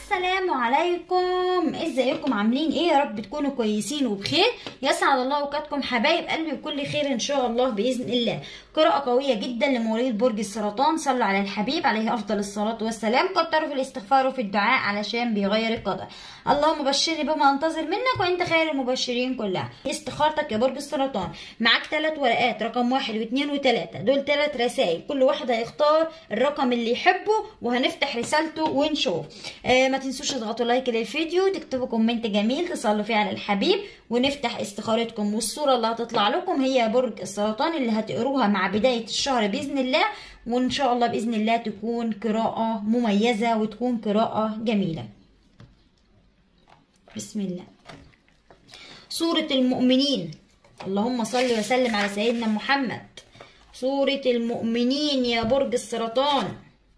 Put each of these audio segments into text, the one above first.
السلام عليكم ازيكم عاملين ايه يا رب تكونوا كويسين وبخير يسعد الله اوقاتكم حبايب قلبي وكل خير ان شاء الله باذن الله قراءة قوية جدا لمواليد برج السرطان صلوا على الحبيب عليه افضل الصلاة والسلام كتروا في الاستغفار وفي الدعاء علشان بيغير القدر اللهم بشرني بما انتظر منك وانت خير المبشرين كلها استخارتك يا برج السرطان معاك ثلاث ورقات رقم واحد واثنين وثلاثة دول ثلاث رسائل كل واحد هيختار الرقم اللي يحبه وهنفتح رسالته ونشوف آه ما تنسوش تضغطوا لايك للفيديو تكتبوا كومنت جميل تصلوا فيه على الحبيب ونفتح استخارتكم والصورة اللي هتطلع لكم هي برج السرطان اللي هتقروها مع بداية الشهر بإذن الله وإن شاء الله بإذن الله تكون قراءة مميزة وتكون قراءة جميلة بسم الله سورة المؤمنين اللهم صل وسلم على سيدنا محمد سورة المؤمنين يا برج السرطان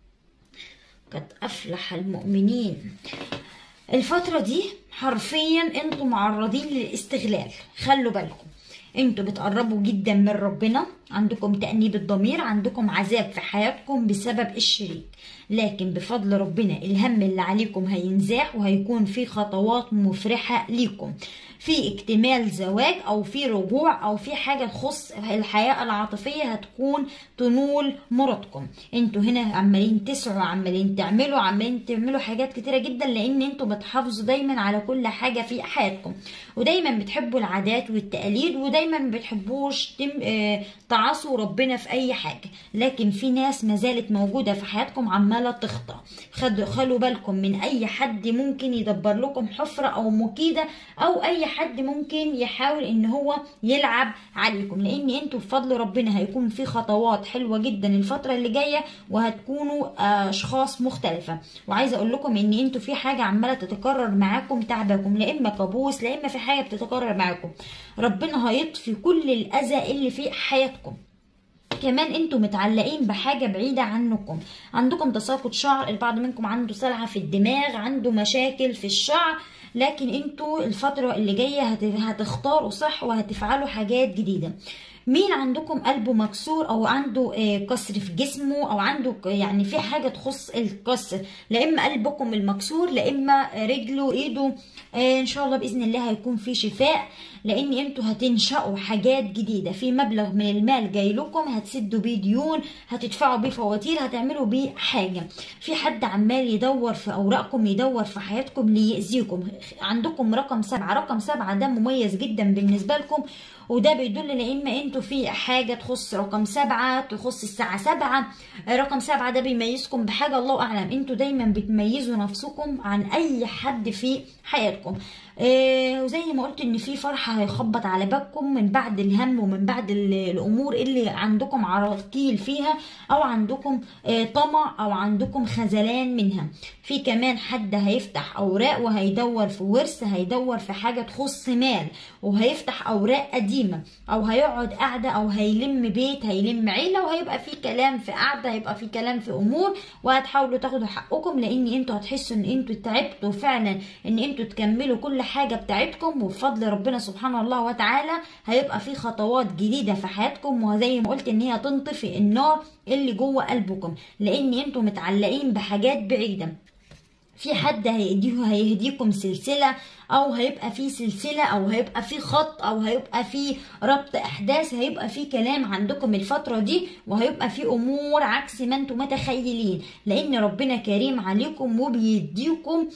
قد أفلح المؤمنين الفترة دي حرفيا انتوا معرضين للاستغلال خلوا بالكم انتوا بتقربوا جدا من ربنا عندكم تأنيب الضمير عندكم عذاب في حياتكم بسبب الشريك لكن بفضل ربنا الهم اللي عليكم هينزاح وهيكون في خطوات مفرحة ليكم في اكتمال زواج او في رجوع او في حاجة تخص الحياة العاطفية هتكون تنول مرادكم انتوا هنا عمالين تسعوا عمالين تعملوا عمالين تعملوا حاجات كتيرة جدا لان انتوا بتحافظوا دايما على كل حاجة في حياتكم ودايما بتحبوا العادات والتقاليد ودايما ما بتحبوش تم اه تعصوا ربنا في اي حاجة لكن في ناس ما زالت موجودة في حياتكم عمالة تخطى خدوا خلوا بالكم من اي حد ممكن يدبر لكم حفرة او مكيدة او اي حد ممكن يحاول ان هو يلعب عليكم لان انتوا بفضل ربنا هيكون في خطوات حلوة جدا الفترة اللي جاية وهتكونوا اشخاص مختلفة وعايزة اقول لكم ان انتوا في حاجة عمالة تتكرر معاكم تعبكم لا اما كابوس لا اما في حاجة بتتكرر معاكم ربنا هيطفي كل الاذى اللي في حياتكم كمان انتوا متعلقين بحاجه بعيده عنكم عندكم تساقط شعر البعض منكم عنده سلعه في الدماغ عنده مشاكل في الشعر لكن انتوا الفتره اللي جايه هتختاروا صح وهتفعلوا حاجات جديده مين عندكم قلبه مكسور او عنده كسر في جسمه او عنده يعني في حاجه تخص الكسر لا اما قلبكم المكسور لا اما رجله ايده ان شاء الله باذن الله هيكون في شفاء لان انتوا هتنشأوا حاجات جديده في مبلغ من المال جاي لكم هتسدوا بيه ديون هتدفعوا بيه فواتير هتعملوا بيه حاجه في حد عمال يدور في اوراقكم يدور في حياتكم ليأذيكم عندكم رقم سبعة رقم سبعة ده مميز جدا بالنسبه لكم وده بيدل لان انتوا في حاجه تخص رقم سبعة تخص الساعه سبعة رقم سبعة ده بيميزكم بحاجه الله اعلم انتوا دايما بتميزوا نفسكم عن اي حد في حياتكم إيه وزي ما قلت ان في فرحه هيخبط على بابكم من بعد الهم ومن بعد الامور اللي عندكم عراقيل فيها او عندكم إيه طمع او عندكم خذلان منها في كمان حد هيفتح اوراق وهيدور في ورث هيدور في حاجه تخص مال وهيفتح اوراق قديمه او هيقعد قاعده او هيلم بيت هيلم عيله وهيبقى في كلام في قعده هيبقى في كلام في امور وهتحاولوا تاخدوا حقكم لان انتوا هتحسوا ان انتوا تعبتوا فعلا ان انتوا تكملوا كل حاجه بتاعتكم وبفضل ربنا سبحانه الله وتعالى هيبقى في خطوات جديده في حياتكم وزي ما قلت ان هي تنطفي النار اللي جوه قلبكم لان انتوا متعلقين بحاجات بعيده في حد هيهديه هيهديكم سلسله او هيبقى في سلسله او هيبقى في خط او هيبقى في ربط احداث هيبقى في كلام عندكم الفتره دي وهيبقى في امور عكس ما انتم متخيلين لان ربنا كريم عليكم وبيديكم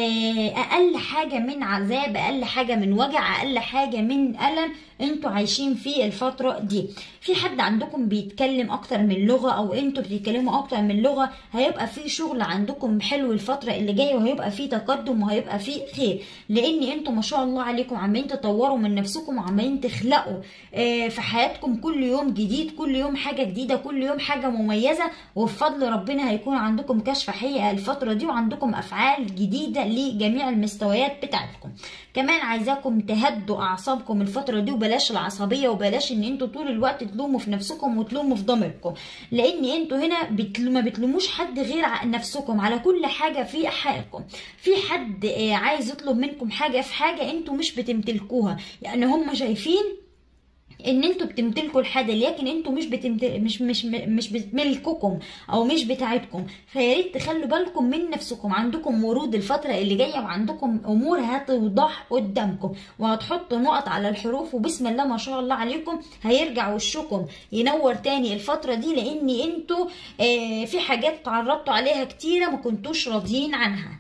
اقل حاجه من عذاب اقل حاجه من وجع اقل حاجه من الم انتوا عايشين فيه الفتره دي في حد عندكم بيتكلم اكتر من لغه او انتوا بتتكلموا اكتر من لغه هيبقى في شغل عندكم حلو الفتره اللي جايه وهيبقى في تقدم وهيبقى في خير لان انتوا ما شاء الله عليكم عمالين تطوروا من نفسكم وعمالين تخلقوا في حياتكم كل يوم جديد كل يوم حاجه جديده كل يوم حاجه مميزه وبفضل ربنا هيكون عندكم كشف حقيقه الفتره دي وعندكم افعال جديده لجميع المستويات بتاعتكم كمان عايزاكم تهدوا اعصابكم الفتره دي وبلاش العصبيه وبلاش ان انتوا طول الوقت تلوموا في نفسكم وتلوموا في ضميركم لان انتوا هنا بتلو ما بتلوموش حد غير نفسكم على كل حاجه في حياتكم في حد عايز يطلب منكم حاجه في حاجه انتوا مش بتمتلكوها يعني هم شايفين ان انتوا بتمتلكوا الحاجه لكن انتوا مش بتمتل... مش مش مش بتملككم او مش بتاعتكم فيا ريت تخلوا بالكم من نفسكم عندكم ورود الفتره اللي جايه وعندكم امور هتوضح قدامكم وهتحطوا نقط على الحروف وبسم الله ما شاء الله عليكم هيرجع وشكم ينور تاني الفتره دي لان انتوا آه في حاجات تعرضتوا عليها كتيره ما كنتوش راضيين عنها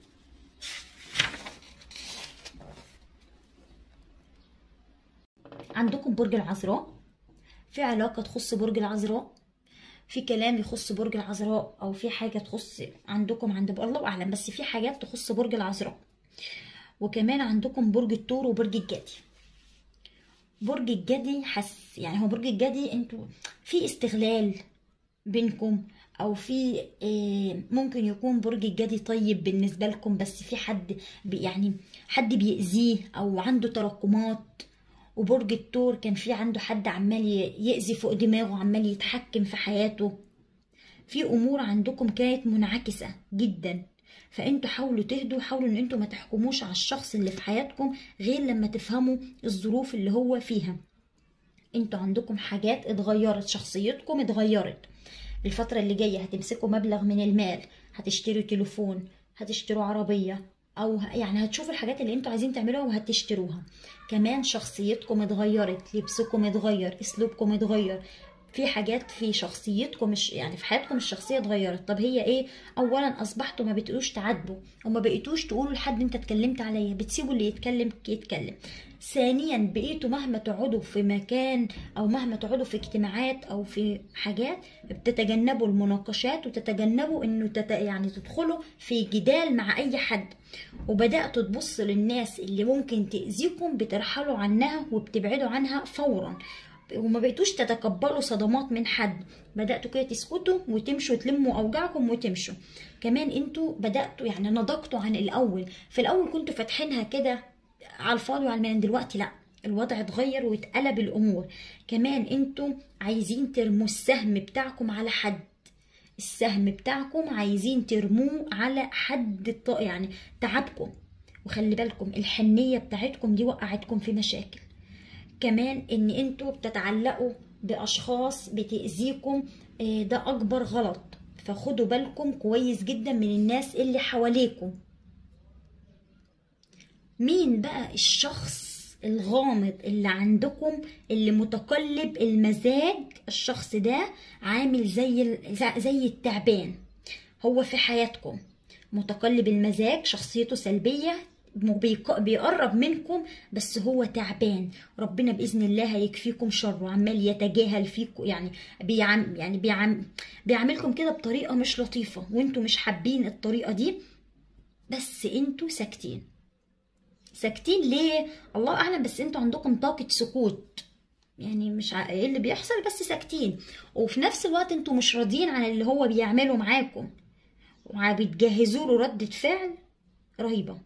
عندكم برج العذراء في علاقة تخص برج العذراء في كلام يخص برج العذراء او في حاجة تخص عندكم عند الله اعلم بس في حاجات تخص برج العذراء وكمان عندكم برج الثور وبرج الجدي برج الجدي حس يعني هو برج الجدي انتوا في استغلال بينكم او في ممكن يكون برج الجدي طيب بالنسبه لكم بس في حد بي يعني حد بيأذيه او عنده تراكمات وبرج الثور كان في عنده حد عمال يأذي فوق دماغه عمال يتحكم في حياته في امور عندكم كانت منعكسه جدا فانتوا حاولوا تهدوا حاولوا ان انتوا ما تحكموش على الشخص اللي في حياتكم غير لما تفهموا الظروف اللي هو فيها انتوا عندكم حاجات اتغيرت شخصيتكم اتغيرت الفترة اللي جاية هتمسكوا مبلغ من المال هتشتروا تليفون هتشتروا عربية او يعني هتشوفوا الحاجات اللي انتوا عايزين تعملوها وهتشتروها كمان شخصيتكم اتغيرت لبسكم اتغير اسلوبكم اتغير في حاجات في شخصيتكم مش يعني في حياتكم الشخصيه اتغيرت طب هي ايه اولا اصبحتوا ما بتقولوش تعاتبوا وما بقيتوش تقولوا لحد انت اتكلمت عليا بتسيبوا اللي يتكلم يتكلم ثانيا بقيتوا مهما تقعدوا في مكان او مهما تقعدوا في اجتماعات او في حاجات بتتجنبوا المناقشات وتتجنبوا انه تت... يعني تدخلوا في جدال مع اي حد وبداتوا تبصوا للناس اللي ممكن تاذيكم بترحلوا عنها وبتبعدوا عنها فورا وما بقيتوش تتقبلوا صدمات من حد بداتوا كده تسكتوا وتمشوا تلموا اوجاعكم وتمشوا كمان انتوا بداتوا يعني نضجتوا عن الاول في الاول كنتوا فاتحينها كده على الفاضي وعلى المال دلوقتي لا الوضع اتغير واتقلب الامور كمان انتوا عايزين ترموا السهم بتاعكم على حد السهم بتاعكم عايزين ترموه على حد يعني تعبكم وخلي بالكم الحنية بتاعتكم دي وقعتكم في مشاكل كمان ان انتوا بتتعلقوا باشخاص بتأذيكم ده اكبر غلط فخدوا بالكم كويس جدا من الناس اللي حواليكم مين بقى الشخص الغامض اللي عندكم اللي متقلب المزاج الشخص ده عامل زي زي التعبان هو في حياتكم متقلب المزاج شخصيته سلبيه بيقرب منكم بس هو تعبان ربنا باذن الله هيكفيكم شره عمال يتجاهل فيكم يعني بيعم يعني بيعم بيعملكم كده بطريقه مش لطيفه وانتوا مش حابين الطريقه دي بس انتوا ساكتين ساكتين ليه الله اعلم بس انتوا عندكم طاقه سكوت يعني مش ع... ايه اللي بيحصل بس ساكتين وفي نفس الوقت انتوا مش راضيين عن اللي هو بيعمله معاكم وبتجهزوا له ردة فعل رهيبة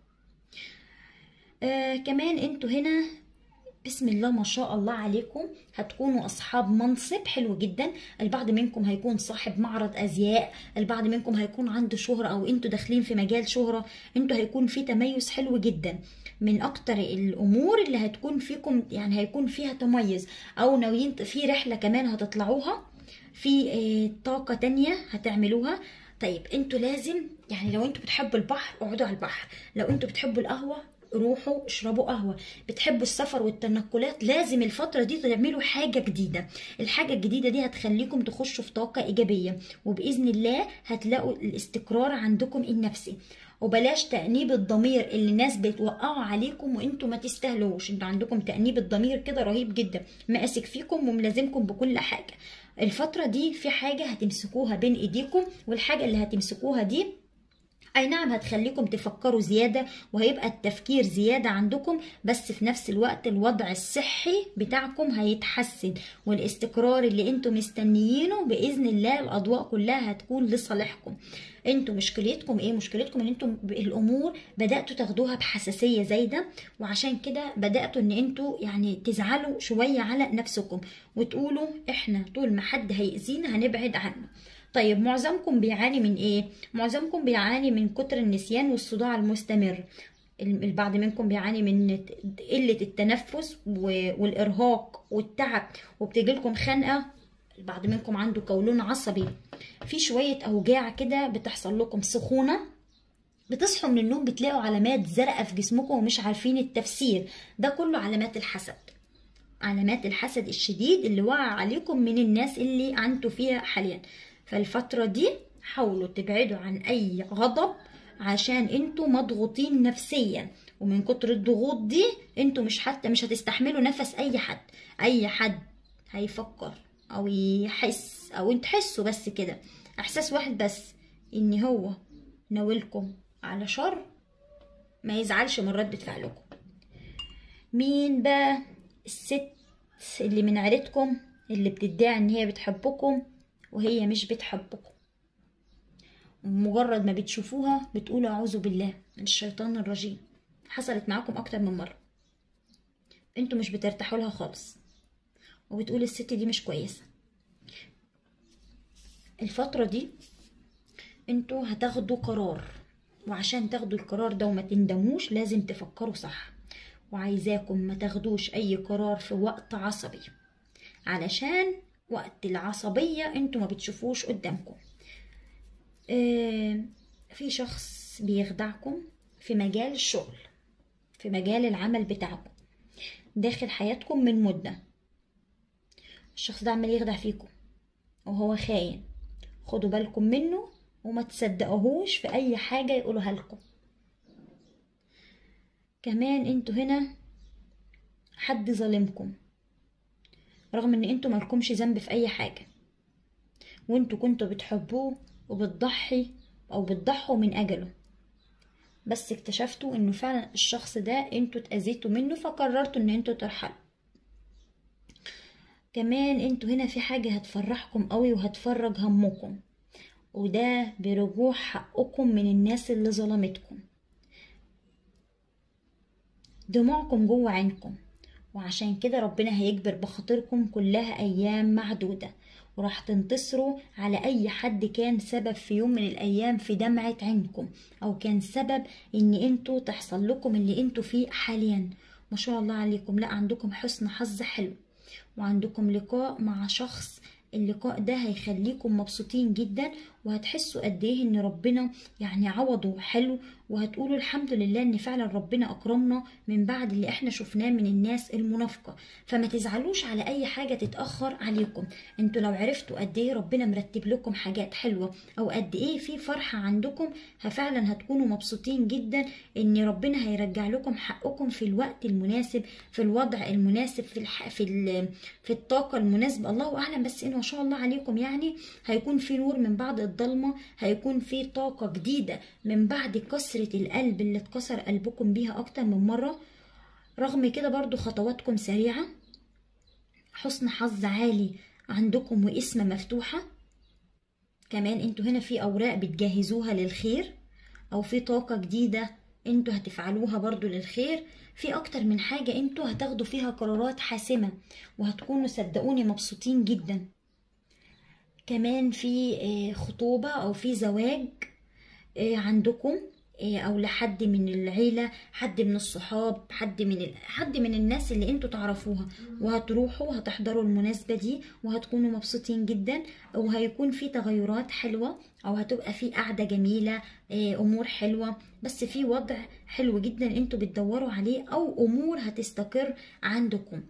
آه كمان انتوا هنا بسم الله ما شاء الله عليكم هتكونوا اصحاب منصب حلو جدا البعض منكم هيكون صاحب معرض ازياء البعض منكم هيكون عنده شهرة او انتوا داخلين في مجال شهرة انتوا هيكون في تميز حلو جدا من اكتر الامور اللي هتكون فيكم يعني هيكون فيها تميز او ناويين في رحلة كمان هتطلعوها في آه طاقة تانية هتعملوها طيب انتوا لازم يعني لو انتوا بتحبوا البحر اقعدوا على البحر لو انتوا بتحبوا القهوة روحوا اشربوا قهوة بتحبوا السفر والتنقلات لازم الفترة دي تعملوا حاجة جديدة الحاجة الجديدة دي هتخليكم تخشوا في طاقة إيجابية وبإذن الله هتلاقوا الاستقرار عندكم النفسي وبلاش تأنيب الضمير اللي الناس بتوقعوا عليكم وانتوا ما تستاهلوش انتوا عندكم تأنيب الضمير كده رهيب جدا ماسك فيكم وملازمكم بكل حاجة الفترة دي في حاجة هتمسكوها بين ايديكم والحاجة اللي هتمسكوها دي اي نعم هتخليكم تفكروا زيادة وهيبقى التفكير زيادة عندكم بس في نفس الوقت الوضع الصحي بتاعكم هيتحسن والاستقرار اللي انتم مستنيينه بإذن الله الأضواء كلها هتكون لصالحكم انتوا مشكلتكم ايه مشكلتكم ان انتم الامور بداتوا تاخدوها بحساسيه زايده وعشان كده بداتوا ان انتوا يعني تزعلوا شويه على نفسكم وتقولوا احنا طول ما حد هيأذينا هنبعد عنه طيب معظمكم بيعاني من ايه معظمكم بيعاني من كتر النسيان والصداع المستمر البعض منكم بيعاني من قلة التنفس و- والإرهاق والتعب وبتجيلكم خنقة البعض منكم عنده قولون عصبي في شوية أوجاع كده بتحصل لكم سخونة بتصحوا من النوم بتلاقوا علامات زرقاء في جسمكم ومش عارفين التفسير ده كله علامات الحسد علامات الحسد الشديد اللي وقع عليكم من الناس اللي انتوا فيها حاليا فالفترة دي حاولوا تبعدوا عن اي غضب عشان انتوا مضغوطين نفسيا ومن كتر الضغوط دي انتوا مش حتى مش هتستحملوا نفس اي حد اي حد هيفكر او يحس او انتوا تحسوا بس كده احساس واحد بس ان هو ناولكم على شر ما يزعلش من ردة فعلكم مين بقى الست اللي من عيلتكم اللي بتدعي ان هي بتحبكم وهي مش بتحبكم مجرد ما بتشوفوها بتقولوا اعوذ بالله من الشيطان الرجيم حصلت معاكم اكتر من مره انتوا مش بترتاحوا لها خالص وبتقول الست دي مش كويسه الفتره دي انتوا هتاخدوا قرار وعشان تاخدوا القرار ده وما تندموش لازم تفكروا صح وعايزاكم ما تاخدوش اي قرار في وقت عصبي علشان وقت العصبية انتوا ما بتشوفوش قدامكم اه في شخص بيخدعكم في مجال الشغل في مجال العمل بتاعكم داخل حياتكم من مدة الشخص ده عمال يخدع فيكم وهو خاين خدوا بالكم منه وما تصدقوهوش في اي حاجة يقولوها لكم كمان انتوا هنا حد ظالمكم رغم ان انتوا مالكمش ذنب في اي حاجة وانتوا كنتوا بتحبوه وبتضحي او بتضحوا من اجله بس اكتشفتوا انه فعلا الشخص ده انتوا اتأذيتوا منه فقررتوا ان انتوا ترحلوا كمان انتوا هنا في حاجة هتفرحكم قوي وهتفرج همكم وده برجوع حقكم من الناس اللي ظلمتكم دموعكم جوه عينكم وعشان كده ربنا هيجبر بخاطركم كلها ايام معدودة وراح تنتصروا على اي حد كان سبب في يوم من الايام في دمعة عينكم او كان سبب ان انتوا تحصل لكم اللي انتوا فيه حاليا ما شاء الله عليكم لا عندكم حسن حظ حلو وعندكم لقاء مع شخص اللقاء ده هيخليكم مبسوطين جدا وهتحسوا قد ايه ان ربنا يعني عوضه حلو وهتقولوا الحمد لله ان فعلا ربنا اكرمنا من بعد اللي احنا شفناه من الناس المنافقه فما تزعلوش على اي حاجه تتاخر عليكم انتوا لو عرفتوا قد ايه ربنا مرتب لكم حاجات حلوه او قد ايه في فرحه عندكم فعلا هتكونوا مبسوطين جدا ان ربنا هيرجع لكم حقكم في الوقت المناسب في الوضع المناسب في الح... في ال... في الطاقه المناسبه الله اعلم بس ان ما شاء الله عليكم يعني هيكون في نور من بعد الضلمه هيكون في طاقه جديده من بعد كسره القلب اللي اتكسر قلبكم بيها اكتر من مره رغم كده برضو خطواتكم سريعه حسن حظ عالي عندكم واسم مفتوحه كمان انتوا هنا في اوراق بتجهزوها للخير او في طاقه جديده انتوا هتفعلوها برضو للخير في اكتر من حاجه انتوا هتاخدوا فيها قرارات حاسمه وهتكونوا صدقوني مبسوطين جدا كمان في خطوبة أو في زواج عندكم أو لحد من العيلة حد من الصحاب حد من ال... حد من الناس اللي انتوا تعرفوها وهتروحوا هتحضروا المناسبة دي وهتكونوا مبسوطين جدا وهيكون في تغيرات حلوة أو هتبقى في قعدة جميلة أمور حلوة بس في وضع حلو جدا انتوا بتدوروا عليه أو أمور هتستقر عندكم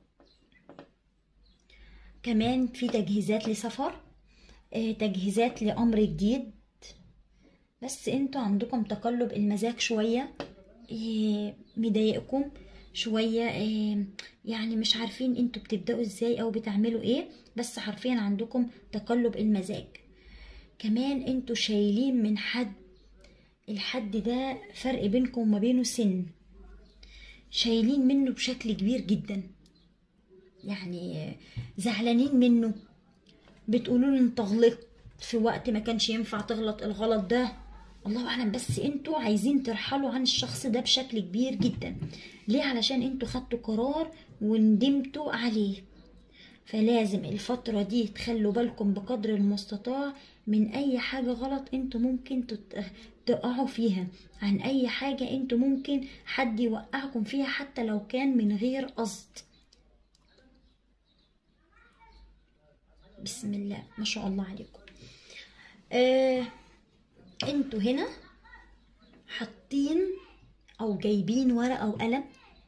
كمان في تجهيزات لسفر اه تجهيزات لأمر جديد بس انتوا عندكم تقلب المزاج شوية اه مضايقكم شوية اه يعني مش عارفين انتوا بتبدأوا ازاي او بتعملوا ايه بس حرفيا عندكم تقلب المزاج كمان انتوا شايلين من حد الحد ده فرق بينكم وما بينه سن شايلين منه بشكل كبير جدا يعني زعلانين منه بتقولوا له انت غلطت في وقت ما كانش ينفع تغلط الغلط ده الله اعلم بس انتوا عايزين ترحلوا عن الشخص ده بشكل كبير جدا ليه علشان انتوا خدتوا قرار وندمتوا عليه فلازم الفترة دي تخلوا بالكم بقدر المستطاع من اي حاجة غلط انتوا ممكن تت- تقعوا فيها عن اي حاجة انتوا ممكن حد يوقعكم فيها حتى لو كان من غير قصد بسم الله ما شاء الله عليكم آه انتوا هنا حاطين او جايبين ورقة وقلم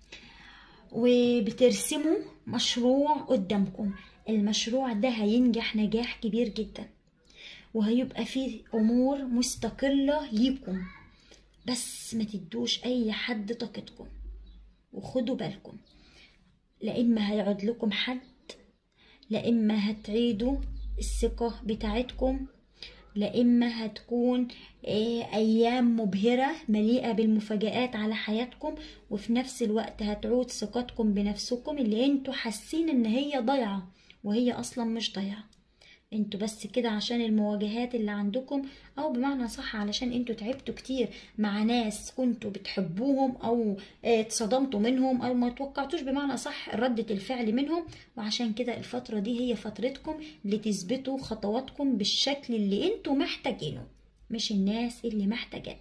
وبترسموا مشروع قدامكم المشروع ده هينجح نجاح كبير جدا وهيبقى فيه امور مستقلة ليكم بس ما تدوش اي حد طاقتكم وخدوا بالكم لا اما هيقعد لكم حد لا اما هتعيدوا الثقة بتاعتكم لا اما هتكون آه، ايام مبهرة مليئة بالمفاجآت على حياتكم وفي نفس الوقت هتعود ثقتكم بنفسكم اللي انتوا حاسين ان هي ضايعة وهي اصلا مش ضايعة انتوا بس كده عشان المواجهات اللي عندكم او بمعنى صح علشان انتوا تعبتوا كتير مع ناس كنتوا بتحبوهم او اه، اتصدمتوا منهم او ما توقعتوش بمعنى صح ردة الفعل منهم وعشان كده الفترة دي هي فترتكم لتثبتوا خطواتكم بالشكل اللي انتوا محتاجينه مش الناس اللي محتاجاه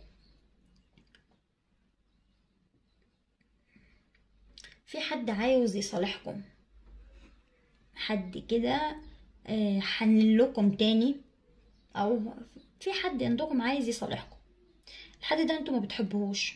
في حد عاوز يصالحكم حد كده آه، حنن لكم تاني او في حد عندكم عايز يصالحكم الحد ده انتوا ما بتحبوهوش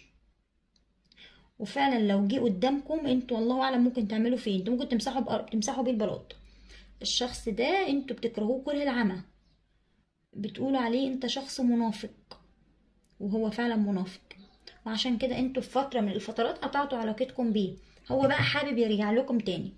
وفعلا لو جه قدامكم انتوا والله اعلم ممكن تعملوا فيه انتوا ممكن تمسحوا بقر... تمسحوا بيه البلاط الشخص ده انتوا بتكرهوه كره العمى بتقولوا عليه انت شخص منافق وهو فعلا منافق وعشان كده انتوا في فترة من الفترات قطعتوا علاقتكم بيه هو بقى حابب يرجع لكم تاني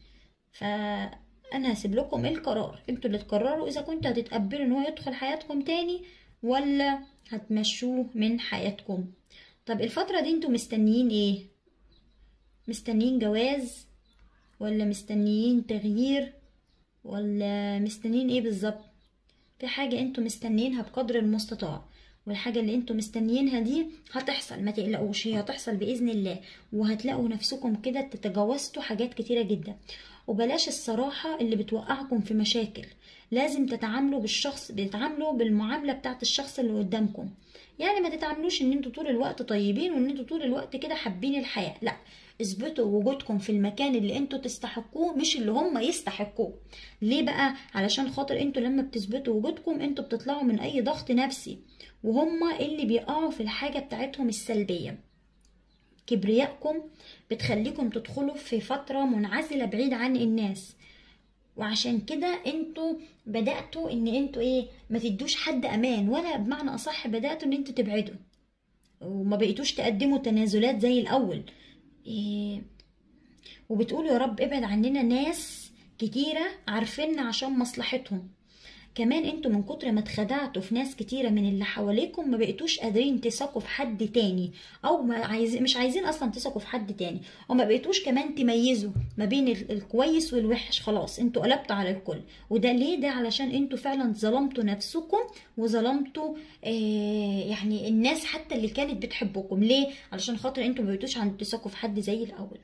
فانا هسيب لكم القرار انتوا اللي تقرروا اذا كنتوا هتتقبلوا ان هو يدخل حياتكم تاني ولا هتمشوه من حياتكم طب الفترة دي انتوا مستنيين ايه مستنيين جواز ولا مستنيين تغيير ولا مستنيين ايه بالظبط في حاجة انتوا مستنيينها بقدر المستطاع والحاجة اللي انتوا مستنيينها دي هتحصل ما تقلقوش هي هتحصل بإذن الله وهتلاقوا نفسكم كده تتجاوزتوا حاجات كتيرة جدا وبلاش الصراحة اللي بتوقعكم في مشاكل لازم تتعاملوا بالشخص بتتعاملوا بالمعاملة بتاعت الشخص اللي قدامكم يعني ما تتعاملوش ان انتوا طول الوقت طيبين وان انتوا طول الوقت كده حابين الحياة لا اثبتوا وجودكم في المكان اللي انتوا تستحقوه مش اللي هم يستحقوه ليه بقى علشان خاطر انتوا لما بتثبتوا وجودكم انتوا بتطلعوا من اي ضغط نفسي وهم اللي بيقعوا في الحاجة بتاعتهم السلبية كبريائكم بتخليكم تدخلوا في فترة منعزلة بعيد عن الناس وعشان كده انتوا بدأتوا ان انتوا ايه ما تدوش حد امان ولا بمعنى اصح بدأتوا ان انتوا تبعدوا وما بقيتوش تقدموا تنازلات زي الاول إيه وبتقولوا يا رب ابعد عننا ناس كتيرة عارفيننا عشان مصلحتهم كمان انتوا من كتر ما اتخدعتوا في ناس كتيرة من اللي حواليكم ما بقيتوش قادرين تثقوا في حد تاني او ما عايز مش عايزين اصلا تثقوا في حد تاني وما بقيتوش كمان تميزوا ما بين ال- الكويس والوحش خلاص انتوا قلبتوا على الكل وده ليه ده علشان انتوا فعلا ظلمتوا نفسكم وظلمتوا آه يعني الناس حتى اللي كانت بتحبكم ليه علشان خاطر انتوا ما بقيتوش عند تثقوا في حد زي الاول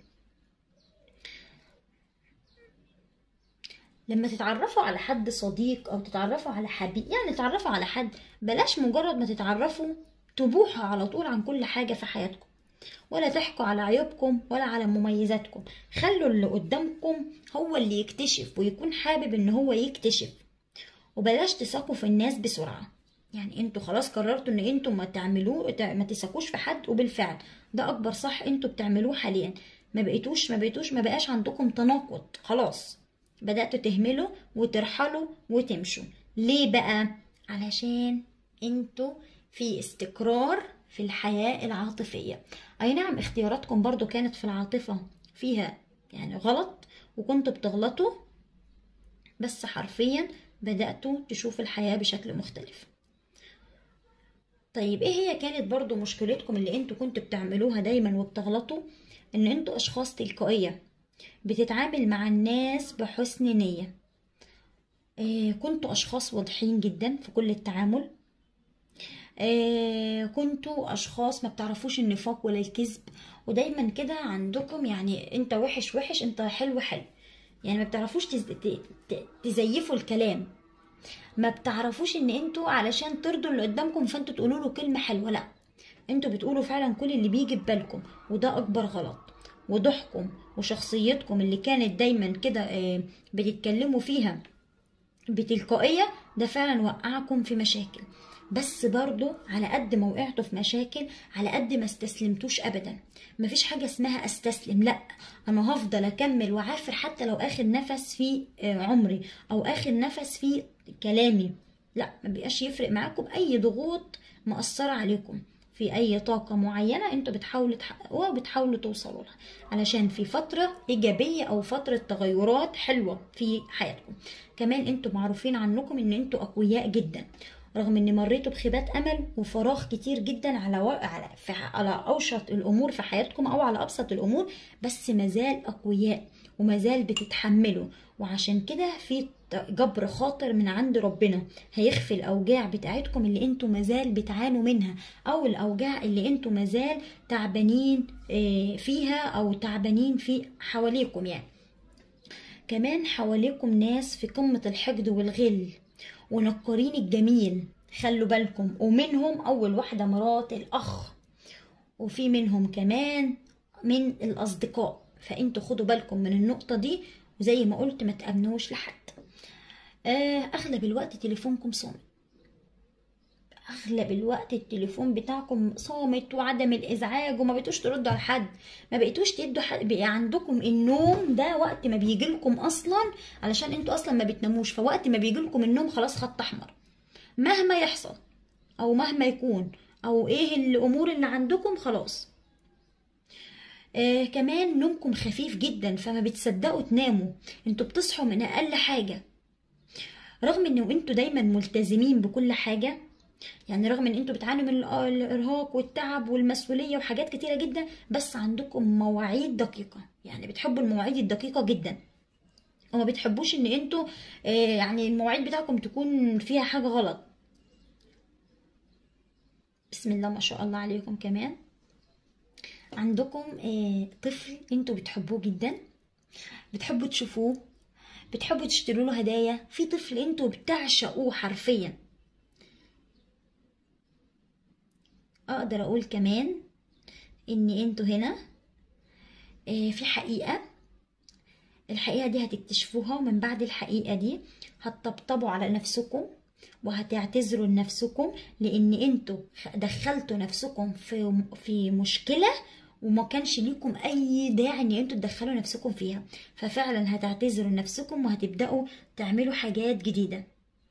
لما تتعرفوا على حد صديق او تتعرفوا على حبيب يعني تتعرفوا على حد بلاش مجرد ما تتعرفوا تبوحوا على طول عن كل حاجة في حياتكم ولا تحكوا على عيوبكم ولا على مميزاتكم خلوا اللي قدامكم هو اللي يكتشف ويكون حابب ان هو يكتشف وبلاش تثقوا في الناس بسرعة يعني انتوا خلاص قررتوا ان انتوا ما تعملوه ما تثقوش في حد وبالفعل ده اكبر صح انتوا بتعملوه حاليا ما بقيتوش ما بقيتوش ما بقاش عندكم تناقض خلاص بدأتوا تهملوا وترحلوا وتمشوا ليه بقى علشان انتوا في استقرار في الحياة العاطفية اي نعم اختياراتكم برضو كانت في العاطفة فيها يعني غلط وكنتوا بتغلطوا بس حرفيا بدأتوا تشوفوا الحياة بشكل مختلف طيب ايه هي كانت برضو مشكلتكم اللي انتوا كنتوا بتعملوها دايما وبتغلطوا ان انتوا اشخاص تلقائية بتتعامل مع الناس بحسن نية إيه كنتوا اشخاص واضحين جدا في كل التعامل إيه كنتوا اشخاص ما بتعرفوش النفاق ولا الكذب ودايما كده عندكم يعني انت وحش وحش انت حلو حلو يعني ما بتعرفوش تز... ت... ت... تزيفوا الكلام ما بتعرفوش ان انتوا علشان ترضوا اللي قدامكم فانتوا تقولوا له كلمه حلوه لا انتوا بتقولوا فعلا كل اللي بيجي في بالكم وده اكبر غلط وضحكم وشخصيتكم اللي كانت دايما كده آه، بتتكلموا فيها بتلقائية ده فعلا وقعكم في مشاكل بس برضو على قد ما وقعتوا في مشاكل على قد ما استسلمتوش ابدا مفيش حاجة اسمها استسلم لا انا هفضل اكمل وعافر حتى لو اخر نفس في آه، عمري او اخر نفس في كلامي لا ما بيبقاش يفرق معاكم اي ضغوط مأثرة عليكم في اي طاقة معينة انتوا بتحاولوا تحققوها وبتحاولوا توصلوا لها علشان في فترة ايجابية او فترة تغيرات حلوة في حياتكم كمان انتوا معروفين عنكم ان انتوا اقوياء جدا رغم ان مريتوا بخيبات امل وفراغ كتير جدا على و... على في... على اوشط الامور في حياتكم او على ابسط الامور بس مازال اقوياء ومازال بتتحملوا وعشان كده في جبر خاطر من عند ربنا هيخفي الاوجاع بتاعتكم اللي انتوا مازال بتعانوا منها او الاوجاع اللي انتوا مازال تعبانين آه، فيها او تعبانين في حواليكم يعني كمان حواليكم ناس في قمة الحقد والغل ونقارين الجميل خلوا بالكم ومنهم أول واحدة مرات الأخ وفي منهم كمان من الأصدقاء فأنتوا خدوا بالكم من النقطة دي وزي ما قلت ما تأمنوش لحد آه، أغلب الوقت تليفونكم صامت اغلب الوقت التليفون بتاعكم صامت وعدم الازعاج وما بقيتوش تردوا على حد ما بقيتوش تدوا حد بقى عندكم النوم ده وقت ما بيجي لكم اصلا علشان انتوا اصلا ما بتناموش فوقت ما بيجي لكم النوم خلاص خط احمر مهما يحصل او مهما يكون او ايه الامور اللي عندكم خلاص آه كمان نومكم خفيف جدا فما بتصدقوا تناموا انتوا بتصحوا من اقل حاجه رغم ان انتوا دايما ملتزمين بكل حاجه يعني رغم ان انتوا بتعانوا من الأ- الارهاق والتعب والمسؤوليه وحاجات كتيره جدا بس عندكم مواعيد دقيقه يعني بتحبوا المواعيد الدقيقه جدا وما بتحبوش ان انتوا آه، يعني المواعيد بتاعكم تكون فيها حاجه غلط بسم الله ما شاء الله عليكم كمان عندكم آه، طفل انتوا بتحبوه جدا بتحبوا تشوفوه بتحبوا تشتروا له هدايا في طفل انتوا بتعشقوه حرفيا اقدر اقول كمان ان انتوا هنا آه، في حقيقة الحقيقة دي هتكتشفوها ومن بعد الحقيقة دي هتطبطبوا على نفسكم وهتعتذروا لنفسكم لان انتوا دخلتوا نفسكم في في مشكلة وما كانش ليكم اي داعي ان انتوا تدخلوا نفسكم فيها ففعلا هتعتذروا لنفسكم وهتبدأوا تعملوا حاجات جديدة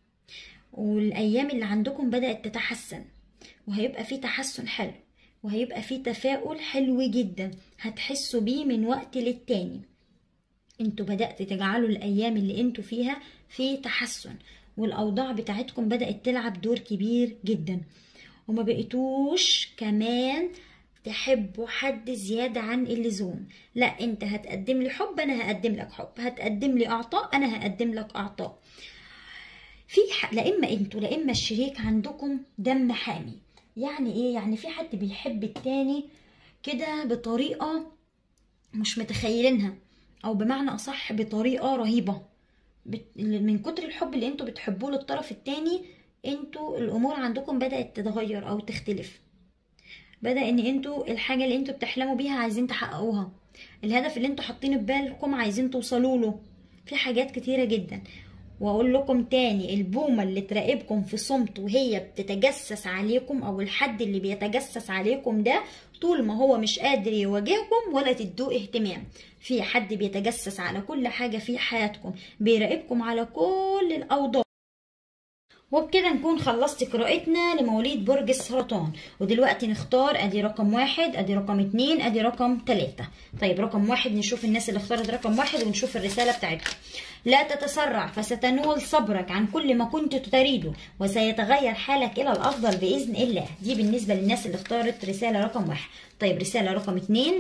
والايام اللي عندكم بدأت تتحسن وهيبقى في تحسن حلو وهيبقى في تفاؤل حلو جدا هتحسوا بيه من وقت للتاني انتوا بدأت تجعلوا الأيام اللي انتوا فيها في تحسن والأوضاع بتاعتكم بدأت تلعب دور كبير جدا وما بقيتوش كمان تحبوا حد زيادة عن اللزوم لا انت هتقدم لي حب انا هقدم لك حب هتقدم لي اعطاء انا هقدم لك اعطاء في ح... لا اما انتوا لا اما الشريك عندكم دم حامي يعني ايه يعني في حد بيحب التاني كده بطريقة مش متخيلينها او بمعنى اصح بطريقة رهيبة بت... من كتر الحب اللي انتوا بتحبوه للطرف التاني انتوا الامور عندكم بدأت تتغير او تختلف بدأ ان انتوا الحاجة اللي انتوا بتحلموا بيها عايزين تحققوها الهدف اللي انتوا حاطينه في بالكم عايزين توصلوا له في حاجات كتيرة جدا واقول لكم تاني البومة اللي تراقبكم في صمت وهي بتتجسس عليكم او الحد اللي بيتجسس عليكم ده طول ما هو مش قادر يواجهكم ولا تدوه اهتمام في حد بيتجسس على كل حاجة في حياتكم بيراقبكم على كل الاوضاع وبكده نكون خلصت قراءتنا لمواليد برج السرطان ودلوقتي نختار ادي رقم واحد ادي رقم اتنين ادي رقم تلاتة طيب رقم واحد نشوف الناس اللي اختارت رقم واحد ونشوف الرسالة بتاعتهم لا تتسرع فستنول صبرك عن كل ما كنت تريده وسيتغير حالك الى الافضل باذن الله دي بالنسبة للناس اللي اختارت رسالة رقم واحد طيب رسالة رقم اتنين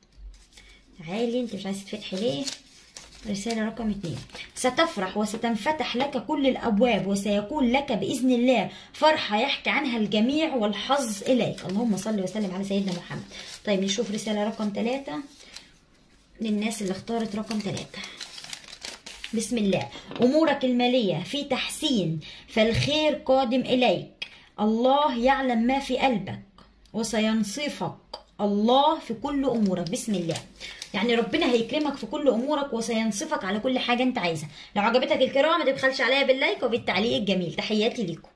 تعالي انت مش عايزة تفتحي ليه رسالة رقم اتنين ستفرح وستنفتح لك كل الأبواب وسيكون لك بإذن الله فرحة يحكي عنها الجميع والحظ إليك اللهم صل وسلم على سيدنا محمد طيب نشوف رسالة رقم ثلاثة للناس اللي اختارت رقم ثلاثة بسم الله أمورك المالية في تحسين فالخير قادم إليك الله يعلم ما في قلبك وسينصفك الله في كل أمورك بسم الله يعني ربنا هيكرمك في كل امورك وسينصفك على كل حاجه انت عايزها لو عجبتك القراءه ما تبخلش عليا باللايك وبالتعليق الجميل تحياتي ليكم